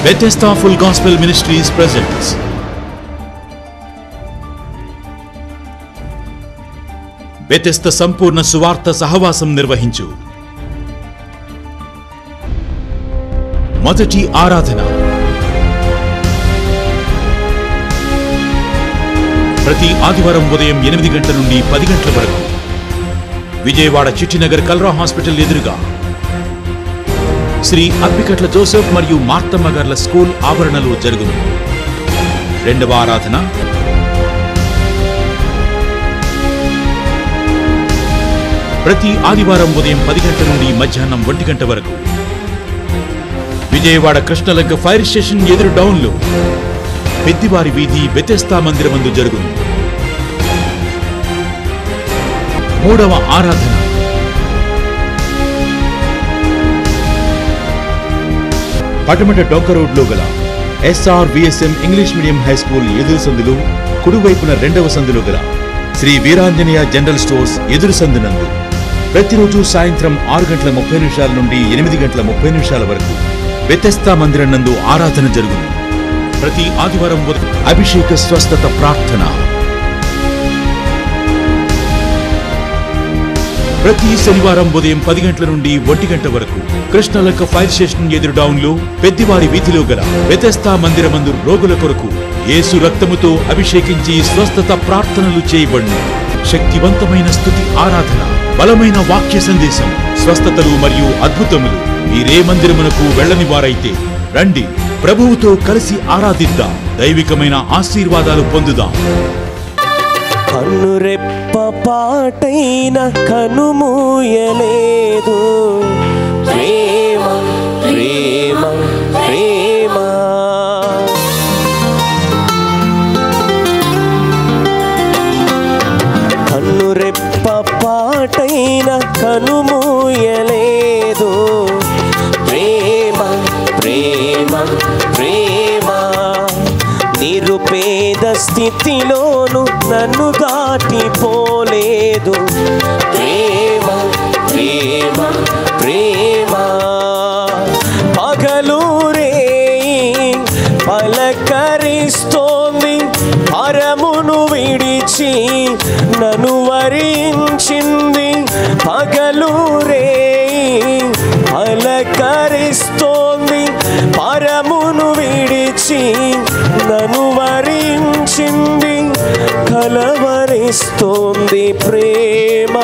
Bethesda Full Gospel Ministries presents Bethesda సంపూర్ణ సువార్త సహవాసం నిర్వహించు మొదటి ఆరాధన ప్రతి ఆదివారం ఉదయం ఎనిమిది గంటల నుండి పది గంటల వరకు విజయవాడ చిట్టినగర్ కల్రా హాస్పిటల్ ఎదురుగా శ్రీ అప్పికట్ల జోసెఫ్ మరియు మార్తమ్మ గార్ల స్కూల్ ఆవరణలో జరుగును రెండవ ఆరాధన ప్రతి ఆదివారం ఉదయం పది గంటల నుండి మధ్యాహ్నం ఒంటి గంట వరకు విజయవాడ కృష్ణలంక ఫైర్ స్టేషన్ ఎదురు డౌన్లో పెద్దివారి వీధి బెతెస్తా మందిరమందు జరుగును మూడవ ఆరాధన పటమట డొంక రోడ్లో గల SR VSM English medium high school ఎదురు సందులు కుడివైపున రెండవ సందులో గల శ్రీ వీరాంజనేయ జనరల్ స్టోర్స్ ఎదురు సందునందు ప్రతిరోజు సాయంత్రం ఆరు గంటల ముప్పై నిమిషాల నుండి ఎనిమిది గంటల ముప్పై నిమిషాల వరకు వ్యతస్థా మందిరం నందు ఆరాధన జరుగును ప్రతి ఆదివారం ఉదయం అభిషేక స్వస్థత ప్రార్థన ప్రతి శనివారం ఉదయం పది గంటల నుండి ఒంటి గంట వరకు కృష్ణలంక ఫైర్ స్టేషన్ ఎదురు డౌన్ లో పెద్దివారి వీధిలో గల వ్యతస్థా మందిరమందు రోగుల కొరకు యేసు రక్తముతో అభిషేకించి స్వస్థత ప్రార్థనలు చేయబడును శక్తివంతమైన స్థుతి ఆరాధన బలమైన వాక్య సందేశం స్వస్థతలు మరియు అద్భుతములు మీరే మందిరమునకు వెళ్ళని వారైతే రండి ప్రభువుతో కలిసి ఆరాధిద్దాం దైవికమైన ఆశీర్వాదాలు పొందుదాం కన్నురెప్ప పాటైన కనుమూయలేదు ప్రేమ ప్రేమ ప్రేమ కన్నురెప్ప పాటైన కనుమూయలేదు ప్రేమ ప్రేమ ప్రేమ నిరుపేద స్థితిలోను నన్ను దాటిపోలేదు ప్రేమ ప్రేమ ప్రేమ పగలూరే పలకరిస్తోంది పరమును విడిచి నన్ను వరించింది పగలూరే పలకరిస్తోంది పరమును విడిచి నన్ను వరించింది కలవరిస్తోంది ప్రేమ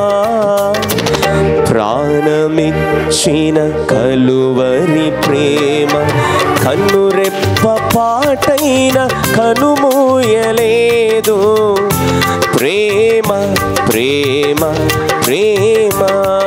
ప్రాణమిచ్చిన కలువరి ప్రేమ కన్నురెప్ప పాటైన కనుమూయలేదు ప్రేమ ప్రేమ ప్రేమ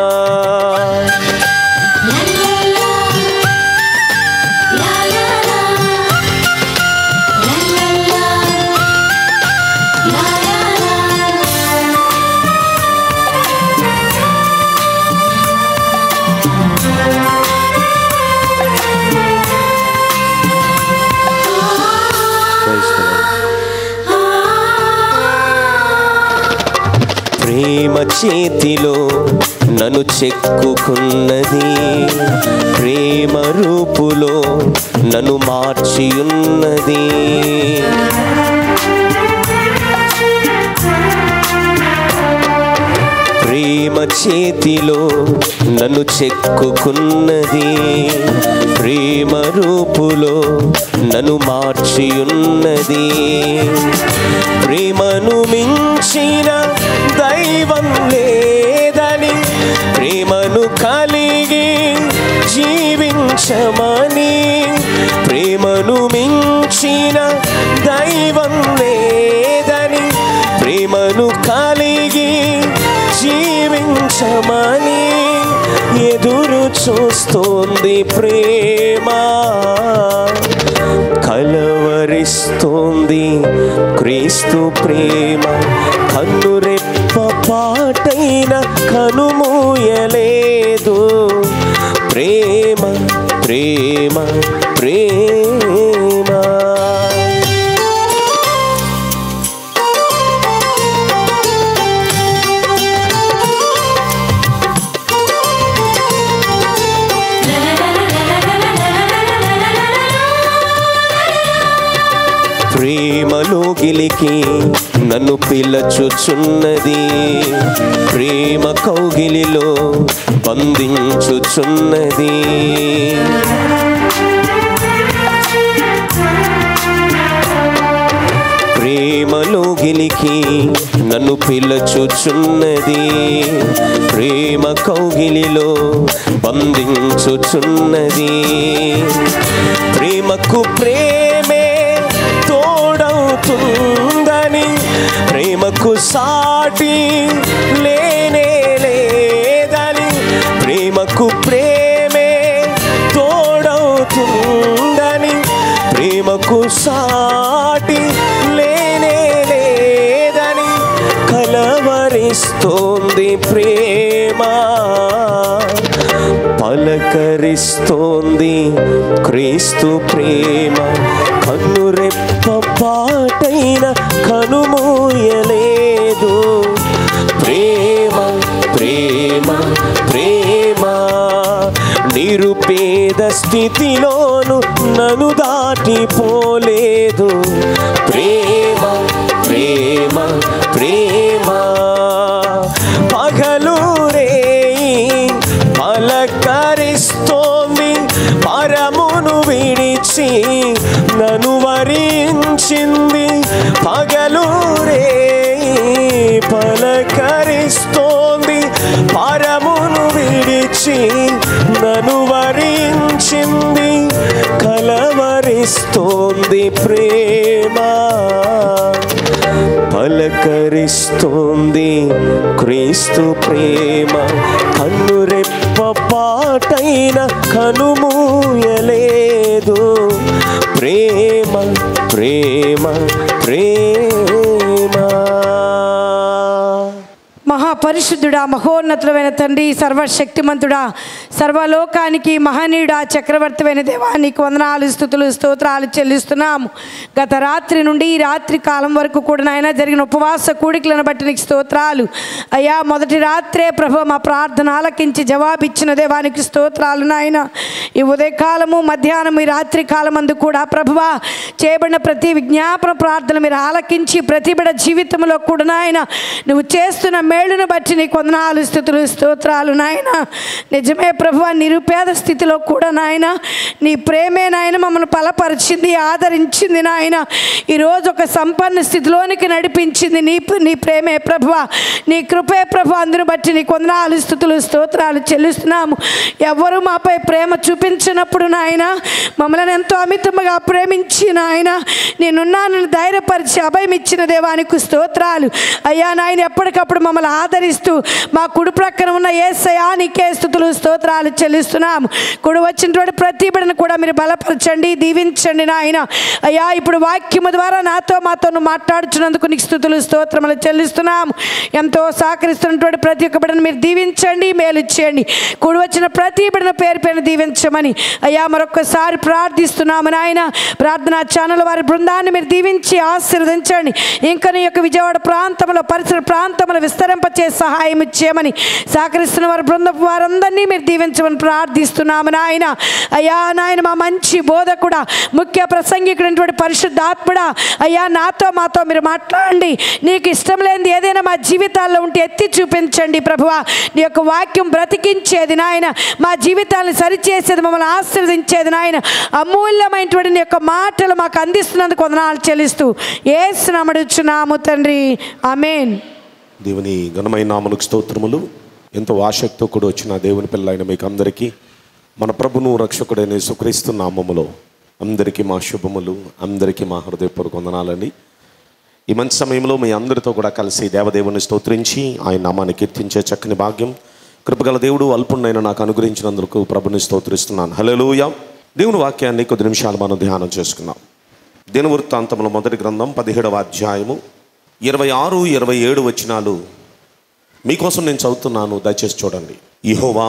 ప్రేమ చేతిలో నన్ను చెక్కుకున్నది ప్రేమ రూపులో నన్ను మార్చి ఉన్నది ప్రేమ చేతిలో నన్ను చెక్కుకున్నది ప్రేమ రూపులో నన్ను మార్చి ఉన్నది ప్రేమను మించిన దైవం లేదని ప్రేమను కలిగి జీవించమని ప్రేమను మించిన దైవం లేదని ప్రేమను కలిగి జీవించమని ఎదురు చూస్తోంది ప్రేమ కలవరిస్తోంది క్రీస్తు ప్రేమ కన్నురెప్ప పాటైన కనుమూయలేదు ప్రేమ ప్రేమ ప్రేమ la la la la la la la la la la la ప్రేమలోగిలికి నన్ను పిలచుచున్నది ప్రేమ కౌగిలిలో బంధించుచున్నది ప్రేమలోగిలికి నన్ను పిలచుచున్నది ప్రేమ కౌగిలిలో బంధించుచున్నది ప్రేమకు ప్రేమే తోడవుతుందని ప్రేమకు సాటి లేనే లేదని ప్రేమకు ప్రేమే తోడవుతుందని ప్రేమకు సాటి లేనే లేదని కలవరిస్తోంది ప్రేమ పలకరిస్తోంది క్రీస్తు ప్రేమ కన్నురెప్ప పాటైన కనుమూయలేదు ప్రేమ ప్రేమ ప్రేమ నిరుపేద స్థితిలోను నన్ను దాటిపోలేదు ప్రేమ ప్రేమ ప్రేమ పగలు రేయి పలకరిస్తోంది పరమును విడిచి నన్ను వరించింది పగలు రేయి పలకరిస్తోంది పరమును విడిచి నన్ను వరించింది కలవరిస్తోంది ప్రేమ పలకరిస్తోంది క్రీస్తు ప్రేమ కన్నురెప్ప పాటైన కనుమూయలేదు ప్రేమ ప్రేమ ప్రేమ మహాపరిశుద్ధుడా మహోన్నతుడమైన తండ్రి సర్వశక్తిమంతుడా సర్వలోకానికి మహనీయుడా చక్రవర్తివైన దేవా నీకు వందనాలు స్థుతులు స్తోత్రాలు చెల్లిస్తున్నాము గత రాత్రి నుండి ఈ రాత్రి కాలం వరకు కూడా నాయన జరిగిన ఉపవాస కూడికలను బట్టి నీకు స్తోత్రాలు అయ్యా మొదటి రాత్రే ప్రభు మా ప్రార్థన ఆలకించి జవాబిచ్చిన దేవానికి స్తోత్రాలు నాయన ఈ ఉదయకాలము మధ్యాహ్నం ఈ రాత్రి కాలమందు కూడా ప్రభువా చేయబడిన ప్రతి విజ్ఞాపన ప్రార్థన మీరు ఆలకించి ప్రతి బిడ జీవితంలో కూడా నాయన నువ్వు చేస్తున్న మేలును బట్టి నీకు వందనాలు స్థుతులు స్తోత్రాలు నాయన నిజమే ప్రభు నిరుపేద స్థితిలో కూడా నాయన నీ ప్రేమే నాయన మమ్మల్ని బలపరిచింది ఆదరించింది నాయన ఈరోజు ఒక సంపన్న స్థితిలోనికి నడిపించింది నీ నీ ప్రేమే ప్రభువ నీ కృపే ప్రభు అందును బట్టి నీకు వందనాలు స్థుతులు స్తోత్రాలు చెల్లిస్తున్నాము ఎవరు మాపై ప్రేమ చూపించినప్పుడు నాయన మమ్మల్ని ఎంతో అమితముగా ప్రేమించి నాయన నేనున్నానని ధైర్యపరిచి అభయం ఇచ్చిన దేవానికి స్తోత్రాలు అయ్యా నాయన ఎప్పటికప్పుడు మమ్మల్ని ఆదరిస్తూ మా కుడి ప్రక్కన ఉన్న ఏ సయానికే స్థుతులు స్తోత్రాలు చెల్లిస్తున్నాము కుడి వచ్చినటువంటి ప్రతి బిడ్డను కూడా మీరు బలపరచండి దీవించండి నాయన అయ్యా ఇప్పుడు వాక్యము ద్వారా నాతో మాతో నువ్వు మాట్లాడుచున్నందుకు నీకు స్థుతులు స్తోత్రములు చెల్లిస్తున్నాము ఎంతో సహకరిస్తున్నటువంటి ప్రతి ఒక్క బిడ్డను మీరు దీవించండి మేలు చేయండి కుడి వచ్చిన ప్రతి బిడ్డను పేరు పేరు దీవించమని అయ్యా మరొకసారి ప్రార్థిస్తున్నాము నాయన ప్రార్థనా ఛానల్ వారి బృందాన్ని మీరు దీవించి ఆశీర్వదించండి ఇంకా నీ యొక్క విజయవాడ ప్రాంతంలో పరిసర ప్రాంతంలో విస్తరింపచే సహాయం చేయమని సహకరిస్తున్న వారి బృందపు వారందరినీ మీరు దీవించమని ప్రార్థిస్తున్నాము నాయన అయ్యా నాయన మా మంచి బోధకుడా ముఖ్య ప్రసంగికుడైనటువంటి పరిశుద్ధాత్ముడా అయ్యా నాతో మాతో మీరు మాట్లాడండి నీకు ఇష్టం లేనిది ఏదైనా మా జీవితాల్లో ఉంటే ఎత్తి చూపించండి ప్రభువా నీ యొక్క వాక్యం బ్రతికించేది నాయన మా జీవితాలను సరిచేసేది మమ్మల్ని ఆశీర్వదించేది నాయన అమూల్యమైనటువంటి నీ యొక్క మాటలు మాకు అందిస్తున్నందుకు వందనాలు చెల్లిస్తూ ఏసునామడుచున్నాము తండ్రి ఆమెన్ దేవుని ఘనమైన నామనుకు స్తోత్రములు ఎంతో ఆసక్తితో కూడా వచ్చిన దేవుని పిల్లలైన మీకు అందరికీ మన ప్రభును రక్షకుడైన సుక్రీస్తు నామములో అందరికీ మా శుభములు అందరికీ మా హృదయపూర్వక వందనాలండి ఈ మంచి సమయంలో మీ అందరితో కూడా కలిసి దేవదేవుని స్తోత్రించి ఆయన నామాన్ని కీర్తించే చక్కని భాగ్యం కృపగల దేవుడు అల్పుణ్ణైన నాకు అనుగ్రహించినందుకు ప్రభుని స్తోత్రిస్తున్నాను హలోయ దేవుని వాక్యాన్ని కొద్ది నిమిషాలు మనం ధ్యానం చేసుకున్నాం దినవృత్తాంతముల మొదటి గ్రంథం పదిహేడవ అధ్యాయము ఇరవై ఆరు ఇరవై ఏడు వచనాలు మీకోసం నేను చదువుతున్నాను దయచేసి చూడండి ఇహోవా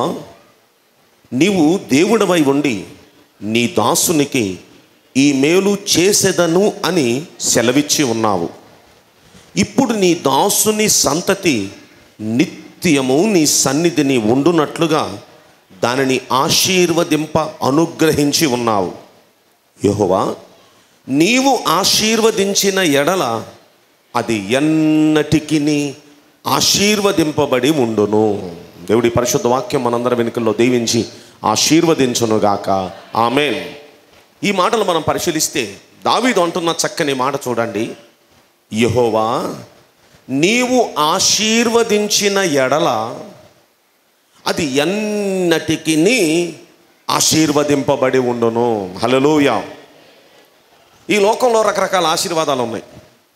నీవు దేవుడవై ఉండి నీ దాసునికి ఈ మేలు చేసేదను అని సెలవిచ్చి ఉన్నావు ఇప్పుడు నీ దాసుని సంతతి నిత్యము నీ సన్నిధిని ఉండునట్లుగా దానిని ఆశీర్వదింప అనుగ్రహించి ఉన్నావు యెహోవా నీవు ఆశీర్వదించిన ఎడల అది ఎన్నటికి ఆశీర్వదింపబడి ఉండును దేవుడి పరిశుద్ధ వాక్యం మనందరి వెనుకల్లో దీవించి ఆశీర్వదించునుగాక ఆమెన్ ఈ మాటలు మనం పరిశీలిస్తే దావీదు అంటున్న చక్కని మాట చూడండి యహోవా నీవు ఆశీర్వదించిన ఎడల అది ఎన్నటికి ఆశీర్వదింపబడి ఉండును హలలోయ ఈ లోకంలో రకరకాల ఆశీర్వాదాలు ఉన్నాయి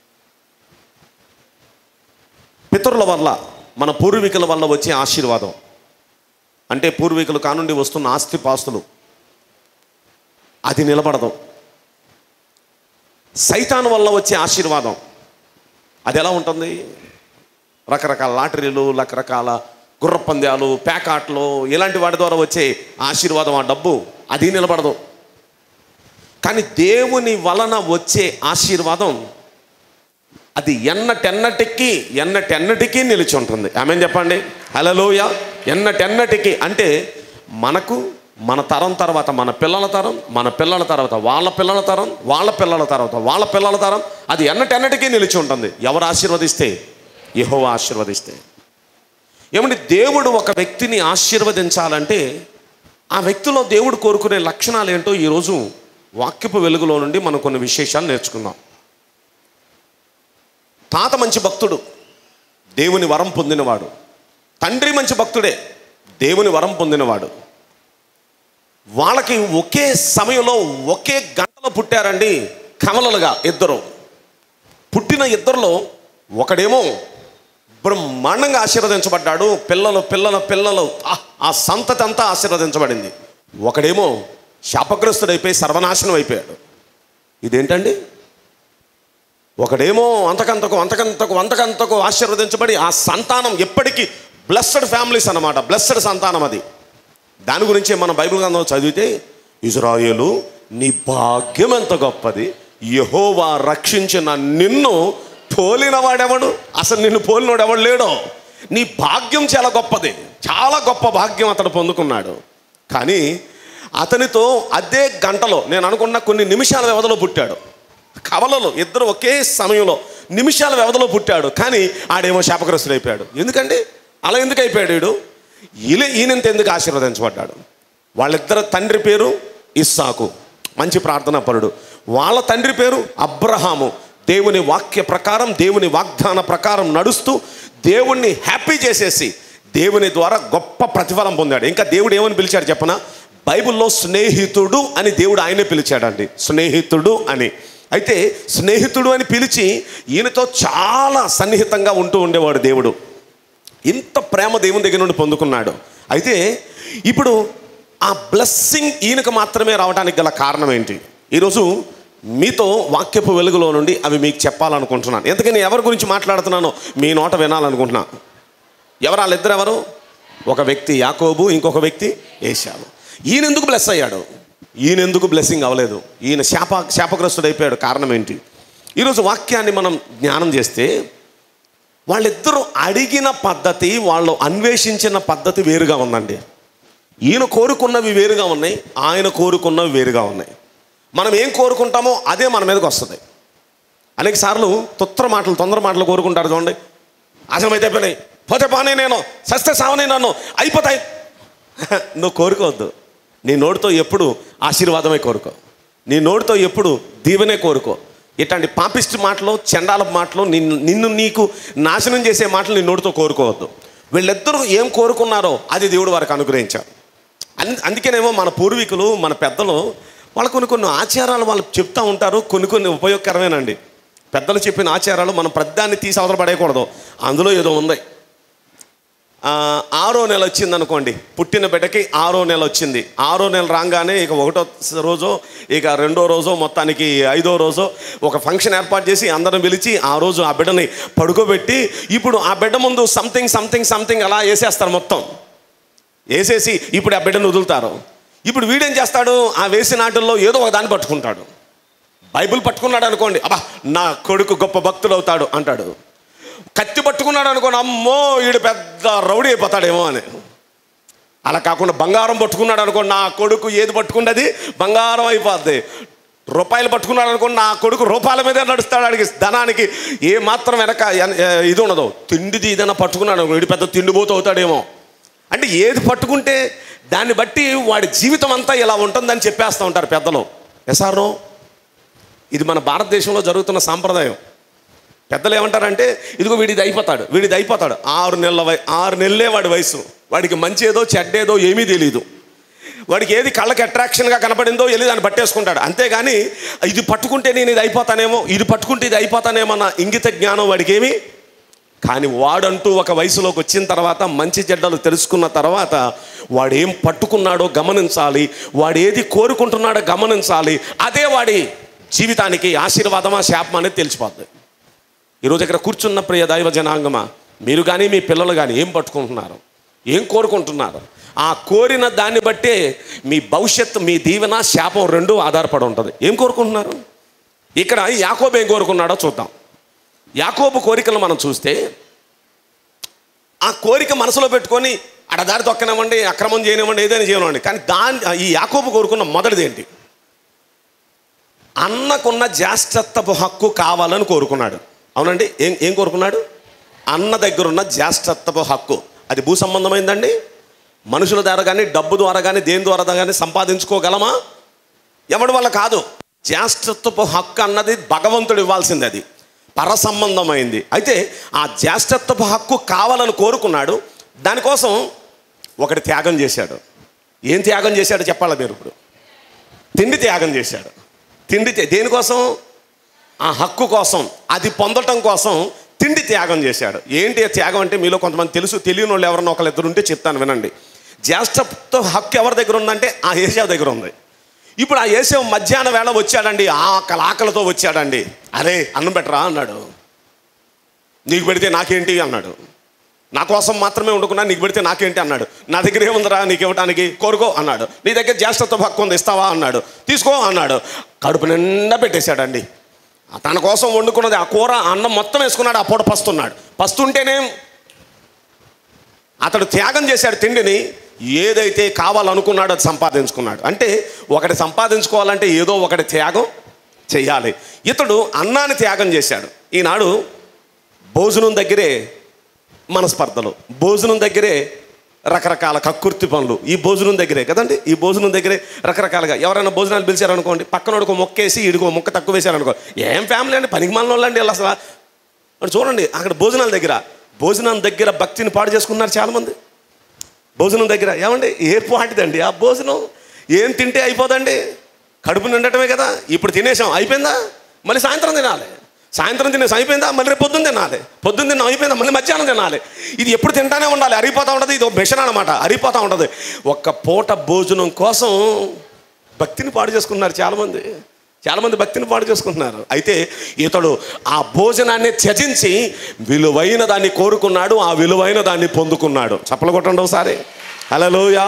పితరుల వల్ల మన పూర్వీకుల వల్ల వచ్చే ఆశీర్వాదం అంటే పూర్వీకులు కానుండి వస్తున్న ఆస్తి పాస్తులు అది నిలబడదు సైతాన్ వల్ల వచ్చే ఆశీర్వాదం అది ఎలా ఉంటుంది రకరకాల లాటరీలు రకరకాల గుర్ర పందాలు పేకాట్లు ఇలాంటి వాటి ద్వారా వచ్చే ఆశీర్వాదం ఆ డబ్బు అది నిలబడదు కానీ దేవుని వలన వచ్చే ఆశీర్వాదం అది ఎన్నటెన్నటికి ఎన్నటెన్నటికీ నిలిచి ఉంటుంది ఆమె చెప్పండి హలోయ ఎన్నటెన్నటికి అంటే మనకు మన తరం తర్వాత మన పిల్లల తరం మన పిల్లల తర్వాత వాళ్ళ పిల్లల తరం వాళ్ళ పిల్లల తర్వాత వాళ్ళ పిల్లల తరం అది ఎన్నటెన్నటికీ నిలిచి ఉంటుంది ఎవరు ఆశీర్వదిస్తే యహో ఆశీర్వదిస్తే ఏమంటే దేవుడు ఒక వ్యక్తిని ఆశీర్వదించాలంటే ఆ వ్యక్తిలో దేవుడు కోరుకునే లక్షణాలు ఏంటో ఈరోజు వాక్యపు వెలుగులో నుండి మనం కొన్ని విశేషాలు నేర్చుకుందాం తాత మంచి భక్తుడు దేవుని వరం పొందినవాడు తండ్రి మంచి భక్తుడే దేవుని వరం పొందినవాడు వాళ్ళకి ఒకే సమయంలో ఒకే గంటలో పుట్టారండి కమలలుగా ఇద్దరు పుట్టిన ఇద్దరిలో ఒకడేమో బ్రహ్మాండంగా ఆశీర్వదించబడ్డాడు పిల్లలు పిల్లల పిల్లలు ఆ- ఆ సంతతి అంతా ఆశీర్వదించబడింది ఒకడేమో శాపగ్రస్తుడైపోయి సర్వనాశనం అయిపోయాడు ఇదేంటండి ఒకడేమో అంతకంతకు అంతకంతకు అంతకంతకు ఆశీర్వదించబడి ఆ సంతానం ఎప్పటికీ బ్లెస్సడ్ ఫ్యామిలీస్ అన్నమాట బ్లెస్సడ్ సంతానం అది దాని గురించే మన బైబిల్ గ్రంథం చదివితే ఇజ్రాయేలు నీ భాగ్యం ఎంత గొప్పది యహోవా రక్షించిన నిన్ను పోలిన వాడెవడు అసలు నిన్ను పోలినోడు ఎవడు లేడో నీ భాగ్యం చాలా గొప్పది చాలా గొప్ప భాగ్యం అతడు పొందుకున్నాడు కానీ అతనితో అదే గంటలో నేను అనుకున్న కొన్ని నిమిషాల వ్యవధిలో పుట్టాడు కవలలు ఇద్దరు ఒకే సమయంలో నిమిషాల వ్యవధిలో పుట్టాడు కానీ ఆడేమో శాపగ్రస్తుడు అయిపోయాడు ఎందుకండి అలా ఎందుకు అయిపోయాడు వీడు ఈయన ఈయనంత ఎందుకు ఆశీర్వదించబడ్డాడు వాళ్ళిద్దరు తండ్రి పేరు ఇస్సాకు మంచి ప్రార్థనా పరుడు వాళ్ళ తండ్రి పేరు అబ్రహాము దేవుని వాక్య ప్రకారం దేవుని వాగ్దాన ప్రకారం నడుస్తూ దేవుణ్ణి హ్యాపీ చేసేసి దేవుని ద్వారా గొప్ప ప్రతిఫలం పొందాడు ఇంకా దేవుడు ఏమని పిలిచాడు చెప్పనా బైబిల్లో స్నేహితుడు అని దేవుడు ఆయనే పిలిచాడండి స్నేహితుడు అని అయితే స్నేహితుడు అని పిలిచి ఈయనతో చాలా సన్నిహితంగా ఉంటూ ఉండేవాడు దేవుడు ఇంత ప్రేమ దేవుని దగ్గర నుండి పొందుకున్నాడు అయితే ఇప్పుడు ఆ బ్లెస్సింగ్ ఈయనకు మాత్రమే రావడానికి గల కారణం ఏంటి ఈరోజు మీతో వాక్యపు వెలుగులో నుండి అవి మీకు చెప్పాలనుకుంటున్నాను ఎందుకని ఎవరి గురించి మాట్లాడుతున్నానో మీ నోట వినాలనుకుంటున్నా ఎవరు వాళ్ళిద్దరు ఎవరు ఒక వ్యక్తి యాకోబు ఇంకొక వ్యక్తి ఏషావు ఈయన ఎందుకు బ్లెస్ అయ్యాడు ఈయన ఎందుకు బ్లెస్సింగ్ అవ్వలేదు ఈయన శాప శాపగ్రస్తుడు అయిపోయాడు కారణం ఏంటి ఈరోజు వాక్యాన్ని మనం జ్ఞానం చేస్తే వాళ్ళిద్దరూ అడిగిన పద్ధతి వాళ్ళు అన్వేషించిన పద్ధతి వేరుగా ఉందండి ఈయన కోరుకున్నవి వేరుగా ఉన్నాయి ఆయన కోరుకున్నవి వేరుగా ఉన్నాయి మనం ఏం కోరుకుంటామో అదే మన మీదకి వస్తుంది అనేక సార్లు తొత్తర మాటలు తొందర మాటలు కోరుకుంటారు చూడండి అసలమైతే అయిపోయినాయి పోతే పోనీ నేను సస్తే సావనే నన్ను అయిపోతాయి నువ్వు కోరుకోవద్దు నీ నోటితో ఎప్పుడు ఆశీర్వాదమే కోరుకో నీ నోటితో ఎప్పుడు దీవెనే కోరుకో ఇట్లాంటి పాపిస్ట్ మాటలు చండాల మాటలు నిన్ను నిన్ను నీకు నాశనం చేసే మాటలు నీ నోటితో కోరుకోవద్దు వీళ్ళిద్దరూ ఏం కోరుకున్నారో అది దేవుడు వారికి అనుగ్రహించారు అన్- అందుకేనేమో మన పూర్వీకులు మన పెద్దలు వాళ్ళు కొన్ని కొన్ని ఆచారాలు వాళ్ళు చెప్తా ఉంటారు కొన్ని కొన్ని ఉపయోగకరమేనండి పెద్దలు చెప్పిన ఆచారాలు మనం ప్రద్దాన్ని తీసి అవతల పడేయకూడదు అందులో ఏదో ఉంది ఆ, ఆరో నెల వచ్చింది అనుకోండి పుట్టిన బిడ్డకి ఆరో నెల వచ్చింది ఆరో నెల రాగానే ఇక ఒకటో రోజో ఇక రెండో రోజో మొత్తానికి ఐదో రోజో ఒక ఫంక్షన్ ఏర్పాటు చేసి అందరం పిలిచి ఆ రోజు ఆ బిడ్డని పడుకోబెట్టి ఇప్పుడు ఆ బిడ్డ ముందు సంథింగ్ సంథింగ్ సంథింగ్ అలా వేసేస్తారు మొత్తం వేసేసి ఇప్పుడు ఆ బిడ్డను వదులుతారు ఇప్పుడు వీడేం చేస్తాడు ఆ వేసిన ఆటల్లో ఏదో ఒక దాన్ని పట్టుకుంటాడు బైబిల్ పట్టుకున్నాడు అనుకోండి అబ్బా నా కొడుకు గొప్ప భక్తుడు అవుతాడు అంటాడు కత్తి పట్టుకున్నాడు అనుకోండి అమ్మో వీడు పెద్ద రౌడీ అయిపోతాడేమో అని అలా కాకుండా బంగారం పట్టుకున్నాడు అనుకోండి నా కొడుకు ఏది పట్టుకున్నది బంగారం అయిపోద్ది రూపాయలు పట్టుకున్నాడు అనుకోండి నా కొడుకు రూపాయల మీదే నడుస్తాడు ఆడికి ధనానికి ఏ మాత్రం వెనక ఎన- ఇది ఉండదు తిండిది ఏదైనా పట్టుకున్నాడు అనుకో, వీడు పెద్ద తిండిపోతూ అవుతాడేమో అంటే ఏది పట్టుకుంటే దాన్ని బట్టి వాడి జీవితం అంతా ఇలా ఉంటుందని చెప్పేస్తూ ఉంటారు పెద్దలు ఎసారో ఇది మన భారతదేశంలో జరుగుతున్న సాంప్రదాయం పెద్దలు ఏమంటారంటే ఇదిగో వీడిది అయిపోతాడు వీడిది అయిపోతాడు ఆరు నెలల వయ ఆరు నెలలే వాడి వయసు వాడికి మంచేదో చెడ్డేదో ఏమీ తెలియదు వాడికి ఏది కళ్ళకి అట్రాక్షన్గా కనపడిందో వెళ్ళి దాన్ని పట్టేసుకుంటాడు అంతేగాని ఇది పట్టుకుంటే నేను ఇది అయిపోతానేమో ఇది పట్టుకుంటే ఇది అయిపోతానేమో అన్న ఇంగిత జ్ఞానం వాడికి ఏమి కానీ వాడంటూ ఒక వయసులోకి వచ్చిన తర్వాత మంచి చెడ్డలు తెలుసుకున్న తర్వాత వాడు ఏం పట్టుకున్నాడో గమనించాలి వాడు ఏది కోరుకుంటున్నాడో గమనించాలి అదే వాడి జీవితానికి ఆశీర్వాదమా శాపమా అనేది తెలిసిపోద్ది ఈరోజు ఇక్కడ కూర్చున్న ప్రియ దైవ జనాంగమా మీరు కానీ మీ పిల్లలు కానీ ఏం పట్టుకుంటున్నారు ఏం కోరుకుంటున్నారు ఆ కోరిన దాన్ని బట్టే మీ భవిష్యత్తు మీ దీవెన శాపం రెండు ఆధారపడి ఉంటుంది ఏం కోరుకుంటున్నారు ఇక్కడ యాకోబు ఏం కోరుకున్నాడో చూద్దాం యాకోబు కోరికలు మనం చూస్తే ఆ కోరిక మనసులో పెట్టుకొని అడదారి తొక్కనివ్వండి అక్రమం చేయనివ్వండి ఏదైనా చేయనివ్వండి కానీ దాని ఈ యాకోబు కోరుకున్న మొదటిది ఏంటి అన్నకున్న జ్యేష్ఠత్వపు హక్కు కావాలని కోరుకున్నాడు అవునండి ఏం ఏం కోరుకున్నాడు అన్న దగ్గర ఉన్న జ్యేష్ఠత్వపు హక్కు అది భూ సంబంధమైందండి మనుషుల ద్వారా కానీ డబ్బు ద్వారా కానీ దేని ద్వారా కానీ సంపాదించుకోగలమా ఎవడి వల్ల కాదు జ్యేష్ఠత్వపు హక్కు అన్నది భగవంతుడు ఇవ్వాల్సింది అది పర సంబంధమైంది అయితే ఆ జ్యేష్ఠత్వపు హక్కు కావాలని కోరుకున్నాడు దానికోసం ఒకటి త్యాగం చేశాడు ఏం త్యాగం చేశాడో చెప్పాలి మీరు ఇప్పుడు తిండి త్యాగం చేశాడు తిండి త్యా- దేనికోసం ఆ హక్కు కోసం అది పొందటం కోసం తిండి త్యాగం చేశాడు ఏంటి ఆ త్యాగం అంటే మీలో కొంతమంది తెలుసు తెలియని వాళ్ళు ఎవరన్నా ఒకళ్ళు ఇద్దరు ఉంటే చెప్తాను వినండి జ్యేష్ఠత్వ హక్కు ఎవరి దగ్గర ఉందంటే ఆ ఏషావు దగ్గర ఉంది ఇప్పుడు ఆ ఏసావు మధ్యాహ్నం వేళ వచ్చాడండి ఆకలి ఆకలితో వచ్చాడండి అరే అన్నం పెట్టరా అన్నాడు నీకు పెడితే నాకేంటి అన్నాడు నా కోసం మాత్రమే వండుకున్నా నీకు పెడితే నాకేంటి అన్నాడు నా దగ్గర ఏముందిరా నీకు ఇవ్వడానికి కోరుకో అన్నాడు నీ దగ్గర జ్యేష్ఠత్వ హక్కు ఉంది ఇస్తావా అన్నాడు తీసుకో అన్నాడు కడుపు నిండా పెట్టేశాడండి తన కోసం వండుకున్నది ఆ కూర అన్నం మొత్తం వేసుకున్నాడు ఆ పూట పస్తున్నాడు పస్తుంటేనే అతడు త్యాగం చేశాడు తిండిని ఏదైతే కావాలనుకున్నాడో అది సంపాదించుకున్నాడు అంటే ఒకటి సంపాదించుకోవాలంటే ఏదో ఒకటి త్యాగం చేయాలి ఇతడు అన్నాన్ని త్యాగం చేశాడు ఈనాడు భోజనం దగ్గరే మనస్పర్ధలు భోజనం దగ్గరే రకరకాల కక్కుర్తి పనులు ఈ భోజనం దగ్గరే కదండి ఈ భోజనం దగ్గరే రకరకాలుగా ఎవరైనా భోజనాలు పిలిచారనుకోండి పక్కనోడికి మొక్కేసి ఇడికో మొక్క తక్కువ వేశారనుకో ఏం ఫ్యామిలీ అండి పనికి వాళ్ళండి వీళ్ళు అసలు మరి చూడండి అక్కడ భోజనాల దగ్గర భోజనం దగ్గర భక్తిని పాడు చేసుకున్నారు చాలామంది భోజనం దగ్గర ఏమండి ఏర్పాటిదండి ఆ భోజనం ఏం తింటే అయిపోదండి కడుపు నిండటమే కదా ఇప్పుడు తినేసాం అయిపోయిందా మళ్ళీ సాయంత్రం తినాలి సాయంత్రం తినేసి అయిపోయిందా మళ్ళీ రేపు పొద్దున్న తినాలి పొద్దున్న తిన్నాం అయిపోయిందా మళ్ళీ మధ్యాహ్నం తినాలి ఇది ఎప్పుడు తింటానే ఉండాలి అరిగిపోతూ ఉంటుంది ఇది ఒక మిషన్ అనమాట అరిగిపోతూ ఉంటుంది ఒక్క పూట భోజనం కోసం భక్తిని పాడు చేసుకున్నారు చాలామంది చాలామంది భక్తిని పాడు చేసుకుంటున్నారు అయితే ఇతడు ఆ భోజనాన్ని త్యజించి విలువైన దాన్ని కోరుకున్నాడు ఆ విలువైన దాన్ని పొందుకున్నాడు చప్పలు కొట్టండి ఒకసారి హలోయ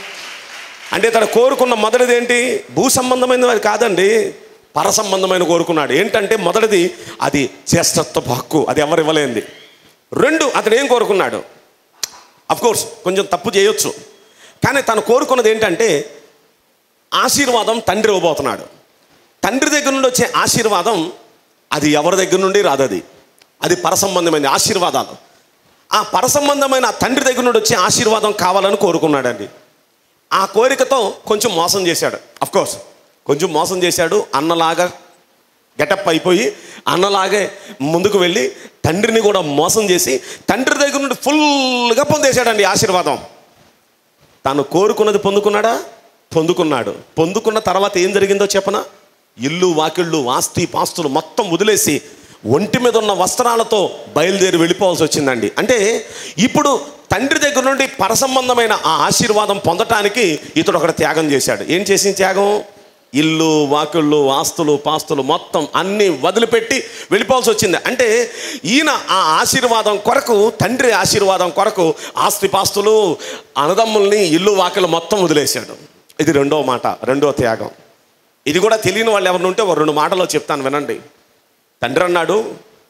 అంటే ఇతడు కోరుకున్న మొదటిది ఏంటి భూ సంబంధమైనది అది కాదండి పర సంబంధమైన కోరుకున్నాడు ఏంటంటే మొదటిది అది జ్యేష్ఠత్వపు హక్కు అది ఎవరు ఇవ్వలేంది రెండు అతడు ఏం కోరుకున్నాడు అఫ్ కోర్స్ కొంచెం తప్పు చేయొచ్చు కానీ తను కోరుకున్నది ఏంటంటే ఆశీర్వాదం తండ్రి ఇవ్వబోతున్నాడు తండ్రి దగ్గర నుండి వచ్చే ఆశీర్వాదం అది ఎవరి దగ్గర నుండి రాదు అది అది పరసంబంధమైన ఆశీర్వాదాలు ఆ పరసంబంధమైన ఆ తండ్రి దగ్గర నుండి వచ్చే ఆశీర్వాదం కావాలని కోరుకున్నాడండి ఆ కోరికతో కొంచెం మోసం చేశాడు అఫ్ కోర్స్ కొంచెం మోసం చేశాడు అన్నలాగా గెటప్ అయిపోయి అన్నలాగే ముందుకు వెళ్ళి తండ్రిని కూడా మోసం చేసి తండ్రి దగ్గర నుండి ఫుల్గా పొందేశాడండి ఆశీర్వాదం తాను కోరుకున్నది పొందుకున్నాడా పొందుకున్నాడు పొందుకున్న తర్వాత ఏం జరిగిందో చెప్పనా ఇల్లు వాకిళ్ళు ఆస్తి పాస్తులు మొత్తం వదిలేసి ఒంటి మీద ఉన్న వస్త్రాలతో బయలుదేరి వెళ్ళిపోవాల్సి వచ్చిందండి అంటే ఇప్పుడు తండ్రి దగ్గర నుండి పరసంబంధమైన ఆ ఆశీర్వాదం పొందటానికి ఇతడు ఒకటి త్యాగం చేశాడు ఏం చేసిన త్యాగం ఇల్లు వాకిళ్ళు ఆస్తులు పాస్తులు మొత్తం అన్నీ వదిలిపెట్టి వెళ్ళిపోవాల్సి వచ్చింది అంటే ఈయన ఆ ఆశీర్వాదం కొరకు తండ్రి ఆశీర్వాదం కొరకు ఆస్తి పాస్తులు అన్నదమ్ముల్ని ఇల్లు వాకిళ్ళు మొత్తం వదిలేశాడు ఇది రెండో మాట రెండో త్యాగం ఇది కూడా తెలియని వాళ్ళు ఎవరిని ఉంటే ఒక రెండు మాటలో చెప్తాను వినండి తండ్రి అన్నాడు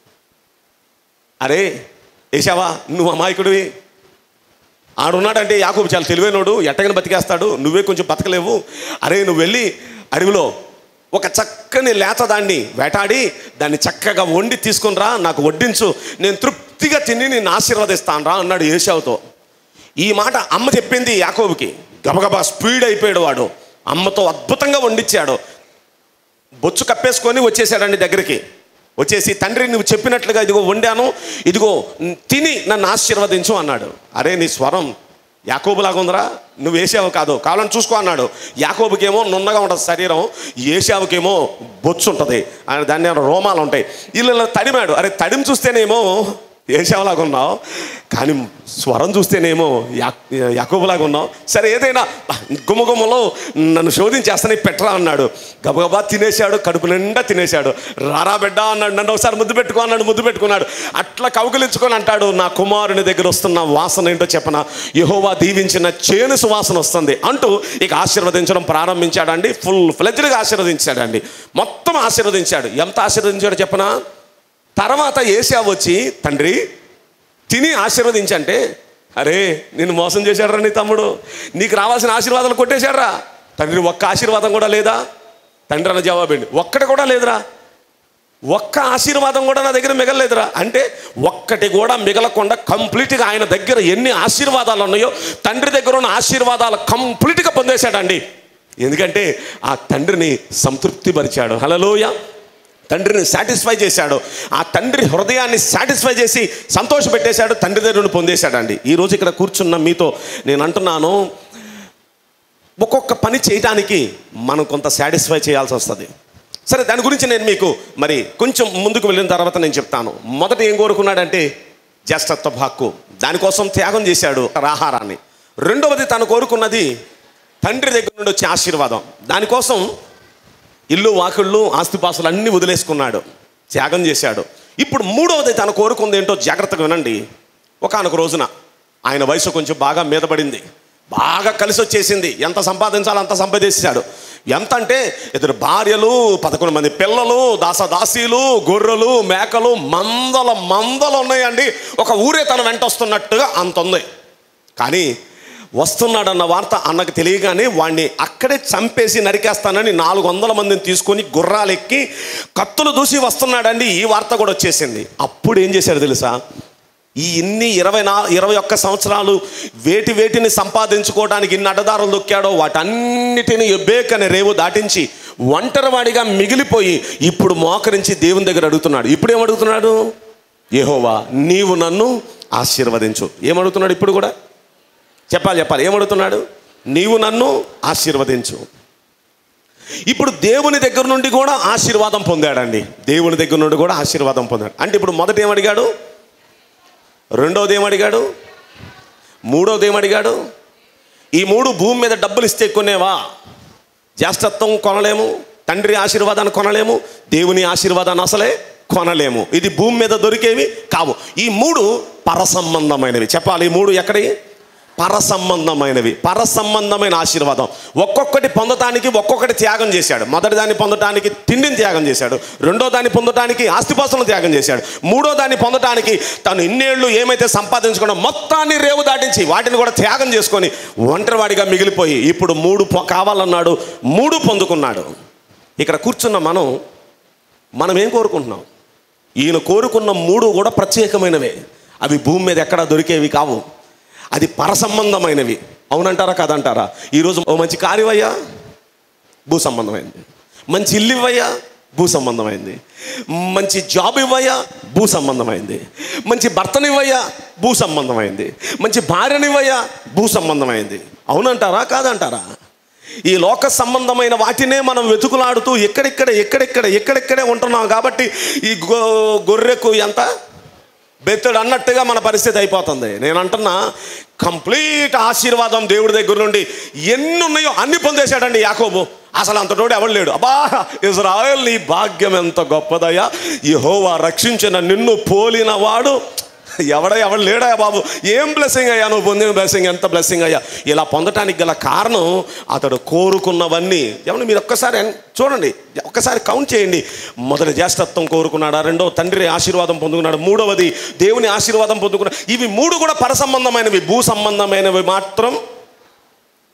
అరే ఏసావా నువ్వు అమాయకుడివి ఆడున్నాడంటే యాకోబు చాలా తెలివైనోడు ఎట్టగని బతికేస్తాడు నువ్వే కొంచెం బతకలేవు అరే నువ్వు వెళ్ళి అడవిలో ఒక చక్కని లేత దాన్ని వేటాడి దాన్ని చక్కగా వండి తీసుకుని రా నాకు వడ్డించు నేను తృప్తిగా తిని నేను ఆశీర్వదిస్తాను రా అన్నాడు ఏషావుతో ఈ మాట అమ్మ చెప్పింది యాకోబుకి గబగబా స్పీడ్ అయిపోయాడు వాడు అమ్మతో అద్భుతంగా వండించాడు బొచ్చు కప్పేసుకొని వచ్చేసాడండి దగ్గరికి వచ్చేసి తండ్రి నువ్వు చెప్పినట్లుగా ఇదిగో వండాను ఇదిగో తిని నన్ను ఆశీర్వదించు అన్నాడు అరే నీ స్వరం యాకోబులాగా ఉందిరా నువ్వు వేసావు కాదు కావాలని చూసుకో అన్నాడు యాకోబుకేమో నున్నగా ఉంటుంది శరీరం ఏసావుకేమో బొచ్చు ఉంటుంది ఆయన దాన్ని ఏమో రోమాలు ఉంటాయి వీళ్ళు ఇలా తడిమాడు అరే తడిమి చూస్తేనేమో ఏసావులాగా ఉన్నావు కానీ స్వరం చూస్తేనేమో యా యాకోబులాగా ఉన్నావు సరే ఏదైనా గుమ్మగుమ్మలో నన్ను శోధించేస్తానే పెట్టరా అన్నాడు గబగబా తినేశాడు కడుపు నిండా తినేశాడు రారా బిడ్డ అన్నాడు నన్ను ఒకసారి ముద్దు పెట్టుకో అన్నాడు ముద్దు పెట్టుకున్నాడు అట్లా కౌగిలించుకొని అంటాడు నా కుమారుని దగ్గర వస్తున్న వాసన ఏంటో చెప్పన యహోవా దీవించిన చేను సువాసన వస్తుంది అంటూ ఇక ఆశీర్వదించడం ప్రారంభించాడండి ఫుల్ ఫ్లెజ్డ్గా ఆశీర్వదించాడండి మొత్తం ఆశీర్వదించాడు ఎంత ఆశీర్వదించాడో చెప్పనా తర్వాత ఏసా వచ్చి తండ్రి తిని ఆశీర్వదించంటే అరే నిన్ను మోసం చేశాడరా నీ తమ్ముడు నీకు రావాల్సిన ఆశీర్వాదాలు కొట్టేశాడరా తండ్రి ఒక్క ఆశీర్వాదం కూడా లేదా తండ్రి అన్న జవాబండి ఒక్కటి కూడా లేదురా ఒక్క ఆశీర్వాదం కూడా నా దగ్గర మిగలలేదురా అంటే ఒక్కటి కూడా మిగలకుండా కంప్లీట్గా ఆయన దగ్గర ఎన్ని ఆశీర్వాదాలు ఉన్నాయో తండ్రి దగ్గర ఉన్న ఆశీర్వాదాలు కంప్లీట్గా పొందేశాడండి ఎందుకంటే ఆ తండ్రిని సంతృప్తిపరిచాడు హలలోయ తండ్రిని సాటిస్ఫై చేశాడు ఆ తండ్రి హృదయాన్ని సాటిస్ఫై చేసి సంతోషపెట్టేశాడు తండ్రి దగ్గర నుండి పొందేశాడండి ఈరోజు ఇక్కడ కూర్చున్న మీతో నేను అంటున్నాను ఒక్కొక్క పని చేయడానికి మనం కొంత సాటిస్ఫై చేయాల్సి వస్తుంది సరే దాని గురించి నేను మీకు మరి కొంచెం ముందుకు వెళ్ళిన తర్వాత నేను చెప్తాను మొదట ఏం కోరుకున్నాడంటే జ్యేష్ఠత్వ హక్కు దానికోసం త్యాగం చేశాడు ఆహారాన్ని రెండవది తను కోరుకున్నది తండ్రి దగ్గర నుండి వచ్చే ఆశీర్వాదం దానికోసం ఇల్లు వాకిళ్ళు ఆస్తిపాస్తులు అన్నీ వదిలేసుకున్నాడు త్యాగం చేశాడు ఇప్పుడు మూడవది తను కోరుకుంది ఏంటో జాగ్రత్తగా వినండి ఒకానొక రోజున ఆయన వయసు కొంచెం బాగా మీద పడింది బాగా కలిసి వచ్చేసింది ఎంత సంపాదించాలో అంత సంపాదించాడు ఎంత అంటే ఇద్దరు భార్యలు పదకొండు మంది పిల్లలు దాసదాసీలు గొర్రెలు మేకలు మందల మందలు ఉన్నాయండి ఒక ఊరే తన వెంట వస్తున్నట్టుగా అంత ఉంది కానీ వస్తున్నాడన్న వార్త అన్నకు తెలియగానే వాడిని అక్కడే చంపేసి నరికేస్తానని నాలుగు వందల మందిని తీసుకొని గుర్రాలు ఎక్కి కత్తులు దూసి వస్తున్నాడండి ఈ వార్త కూడా వచ్చేసింది అప్పుడు ఏం చేశాడు తెలుసా ఈ ఇన్ని ఇరవై నా ఇరవై ఒక్క సంవత్సరాలు వేటి వేటిని సంపాదించుకోవడానికి ఇన్ని అడ్డదారులు దొక్కాడో వాటన్నిటిని ఎబ్బేక్ అనే రేవు దాటించి ఒంటరివాడిగా మిగిలిపోయి ఇప్పుడు మోకరించి దేవుని దగ్గర అడుగుతున్నాడు ఇప్పుడు ఏం అడుగుతున్నాడు యెహోవా నీవు నన్ను ఆశీర్వదించు ఏమడుగుతున్నాడు ఇప్పుడు కూడా చెప్పాలి చెప్పాలి ఏమడుగుతున్నాడు నీవు నన్ను ఆశీర్వదించు ఇప్పుడు దేవుని దగ్గర నుండి కూడా ఆశీర్వాదం పొందాడండి దేవుని దగ్గర నుండి కూడా ఆశీర్వాదం పొందాడు అంటే ఇప్పుడు మొదట ఏమడిగాడు రెండోది ఏమడిగాడు మూడోది ఏమడిగాడు ఈ మూడు భూమి మీద డబ్బులు ఇస్తే కొనేవా జ్యేష్ఠత్వం కొనలేము తండ్రి ఆశీర్వాదాన్ని కొనలేము దేవుని ఆశీర్వాదాన్ని అసలే కొనలేము ఇది భూమి మీద దొరికేవి కావు ఈ మూడు పరసంబంధమైనవి చెప్పాలి ఈ మూడు ఎక్కడి పరసంబంధమైనవి పరసంబంధమైన ఆశీర్వాదం ఒక్కొక్కటి పొందటానికి ఒక్కొక్కటి త్యాగం చేశాడు మొదటి దాన్ని పొందటానికి తిండిని త్యాగం చేశాడు రెండో దాన్ని పొందటానికి ఆస్తిపాస్తులను త్యాగం చేశాడు మూడో దాన్ని పొందటానికి తను ఇన్నేళ్ళు ఏమైతే సంపాదించుకున్నా మొత్తాన్ని రేవు దాటించి వాటిని కూడా త్యాగం చేసుకొని ఒంటరివాడిగా మిగిలిపోయి ఇప్పుడు మూడు పొ- కావాలన్నాడు మూడు పొందుకున్నాడు ఇక్కడ కూర్చున్న మనం మనం ఏం కోరుకుంటున్నాం ఈయన కోరుకున్న మూడు కూడా ప్రత్యేకమైనవే అవి భూమి మీద ఎక్కడా దొరికేవి కావు అది పరసంబంధమైనవి అవునంటారా కాదంటారా ఈరోజు ఓ మంచి కారు ఇవ్వయ్యా భూ సంబంధమైంది మంచి ఇల్లు ఇవ్వయ్యా భూ సంబంధమైంది మంచి జాబ్ ఇవ్వయ్యా భూ సంబంధమైంది మంచి భర్తనివ్వయ్యా భూ సంబంధమైంది మంచి భార్యనివ్వయ్యా భూ సంబంధమైంది అవునంటారా కాదంటారా ఈ లోక సంబంధమైన వాటినే మనం వెతుకులాడుతూ ఎక్కడెక్కడ ఎక్కడెక్కడ ఎక్కడెక్కడే ఉంటున్నాం కాబట్టి ఈ గొ గొర్రెకు ఎంత బెత్తడు అన్నట్టుగా మన పరిస్థితి అయిపోతుంది నేను అంటున్నా కంప్లీట్ ఆశీర్వాదం దేవుడి దగ్గర నుండి ఎన్ని ఉన్నాయో అన్ని పొందేశాడండి యాకోబు అసలు అంతటోడు ఎవడు లేడు అబ్బా ఇజ్రాయల్ నీ భాగ్యం ఎంత గొప్పదయ్యా యెహోవా రక్షించిన నిన్ను పోలిన వాడు ఎవడ ఎవడు లేడా బాబు ఏం బ్లెస్సింగ్ అయ్యా నువ్వు పొందిన బ్లెస్సింగ్ ఎంత బ్లెస్సింగ్ అయ్యా ఇలా పొందటానికి గల కారణం అతడు కోరుకున్నవన్నీ ఏమన్నా మీరు ఒక్కసారి అన్- చూడండి ఒక్కసారి కౌంట్ చేయండి మొదటి జ్యేష్ఠత్వం కోరుకున్నాడా రెండో తండ్రి ఆశీర్వాదం పొందుకున్నాడు మూడవది దేవుని ఆశీర్వాదం పొందుకున్నాడు ఇవి మూడు కూడా పరసంబంధమైనవి భూ సంబంధమైనవి మాత్రం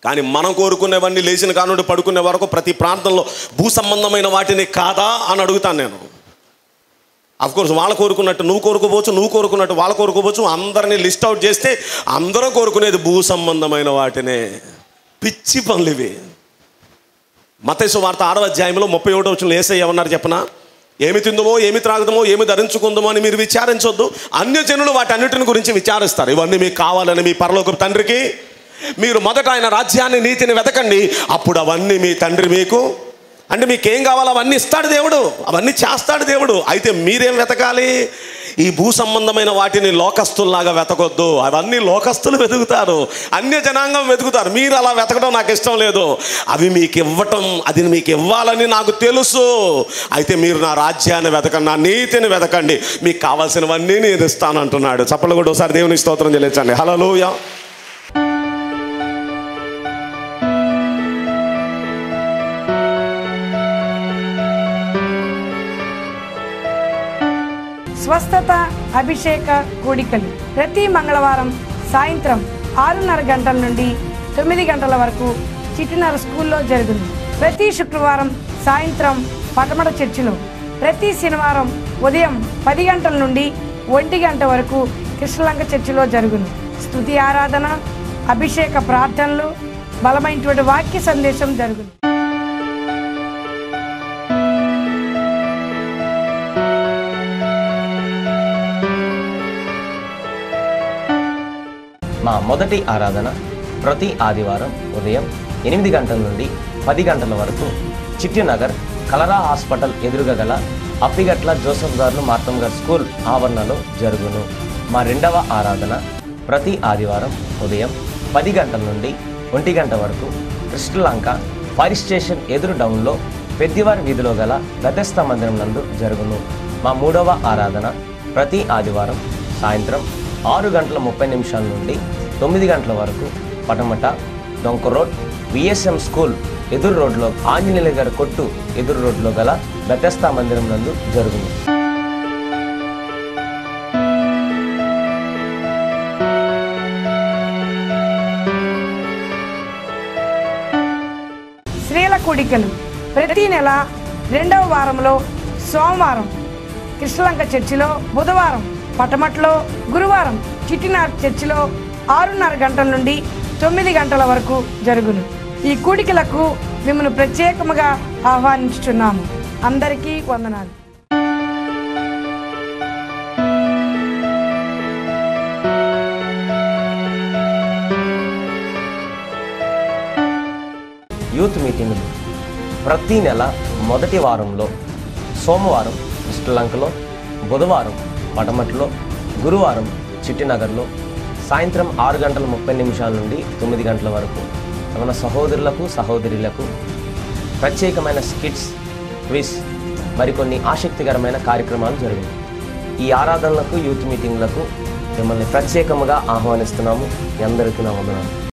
కానీ మనం కోరుకునేవన్నీ లేచిన కానుండి పడుకునే వరకు ప్రతి ప్రాంతంలో భూ సంబంధమైన వాటిని కాదా అని అడుగుతాను నేను కోర్స్ వాళ్ళు కోరుకున్నట్టు నువ్వు కోరుకోవచ్చు నువ్వు కోరుకున్నట్టు వాళ్ళు కోరుకోవచ్చు అందరినీ లిస్ట్ అవుట్ చేస్తే అందరూ కోరుకునేది భూ సంబంధమైన వాటినే పిచ్చి పనులు ఇవి మతేసు వార్త ఆరో అధ్యాయంలో ముప్పై ఒకటో వచ్చిన ఏసై ఏమన్నారు చెప్పనా ఏమి తిందుమో ఏమి త్రాగుదామో ఏమి ధరించుకుందామో అని మీరు విచారించొద్దు అన్యజనులు వాటన్నిటిని గురించి విచారిస్తారు ఇవన్నీ మీకు కావాలని మీ పరలోక తండ్రికి మీరు మొదట ఆయన రాజ్యాన్ని నీతిని వెతకండి అప్పుడు అవన్నీ మీ తండ్రి మీకు అంటే మీకు ఏం కావాలో అవన్నీ ఇస్తాడు దేవుడు అవన్నీ చేస్తాడు దేవుడు అయితే మీరేం వెతకాలి ఈ భూ సంబంధమైన వాటిని లోకస్తుల్లాగా వెతకొద్దు అవన్నీ లోకస్తులు వెతుకుతారు అన్య జనాంగం వెతుకుతారు మీరు అలా వెతకడం నాకు ఇష్టం లేదు అవి మీకు ఇవ్వటం అది మీకు ఇవ్వాలని నాకు తెలుసు అయితే మీరు నా రాజ్యాన్ని వెతకండి నా నీతిని వెతకండి మీకు కావాల్సినవన్నీ నేను ఇస్తాను అంటున్నాడు చప్పలు కూడా ఒకసారి దేవుని స్తోత్రం చెల్లించండి హలోయ స్వస్థత అభిషేక కూడికలు ప్రతి మంగళవారం సాయంత్రం ఆరున్నర గంటల నుండి తొమ్మిది గంటల వరకు చిటినర స్కూల్లో జరుగును ప్రతి శుక్రవారం సాయంత్రం పటమట చర్చిలో ప్రతి శనివారం ఉదయం పది గంటల నుండి ఒంటి గంట వరకు కృష్ణలంక చర్చిలో జరుగును స్తుతి ఆరాధన అభిషేక ప్రార్థనలు బలమైనటువంటి వాక్య సందేశం జరుగును మా మొదటి ఆరాధన ప్రతి ఆదివారం ఉదయం ఎనిమిది గంటల నుండి పది గంటల వరకు చిట్టినగర్ కలరా హాస్పిటల్ ఎదురుగా గల అప్పిగట్ల జోసఫ్ గారు మార్తమ్ గారు స్కూల్ ఆవరణలో జరుగును మా రెండవ ఆరాధన ప్రతి ఆదివారం ఉదయం పది గంటల నుండి ఒంటి గంట వరకు కృష్ణలంక ఫైర్ స్టేషన్ ఎదురు డౌన్లో పెద్దివారి వీధిలో గల గతస్థ మందిరం నందు జరుగును మా మూడవ ఆరాధన ప్రతి ఆదివారం సాయంత్రం ఆరు గంటల ముప్పై నిమిషాల నుండి తొమ్మిది గంటల వరకు పటమట డొంక రోడ్ విఎస్ఎం స్కూల్ ఎదురు రోడ్లో ఆంజనేయుల గారి కొట్టు ఎదురు రోడ్లో గల బెతస్తా మందిరం నందు జరుగును స్త్రీల కూడికలు ప్రతి నెల రెండవ వారంలో సోమవారం కృష్ణలంక చర్చిలో బుధవారం పటమట్లో గురువారం చిట్టినార్ చర్చిలో ఆరున్నర గంటల నుండి తొమ్మిది గంటల వరకు జరుగును ఈ కూడికలకు మిమ్మల్ని ప్రత్యేకముగా ఆహ్వానించుచున్నాము అందరికీ వందనాలు యూత్ మీటింగులు ప్రతి నెల మొదటి వారంలో సోమవారం శ్రీలంకలో బుధవారం పటమట్లో గురువారం చిట్టినగర్లో సాయంత్రం ఆరు గంటల ముప్పై నిమిషాల నుండి తొమ్మిది గంటల వరకు మన సహోదరులకు సహోదరులకు ప్రత్యేకమైన స్కిట్స్ క్విజ్ మరికొన్ని ఆసక్తికరమైన కార్యక్రమాలు జరిగాయి ఈ ఆరాధనలకు యూత్ మీటింగ్లకు మిమ్మల్ని ప్రత్యేకముగా ఆహ్వానిస్తున్నాము మీ అందరికీ నా వందనాలు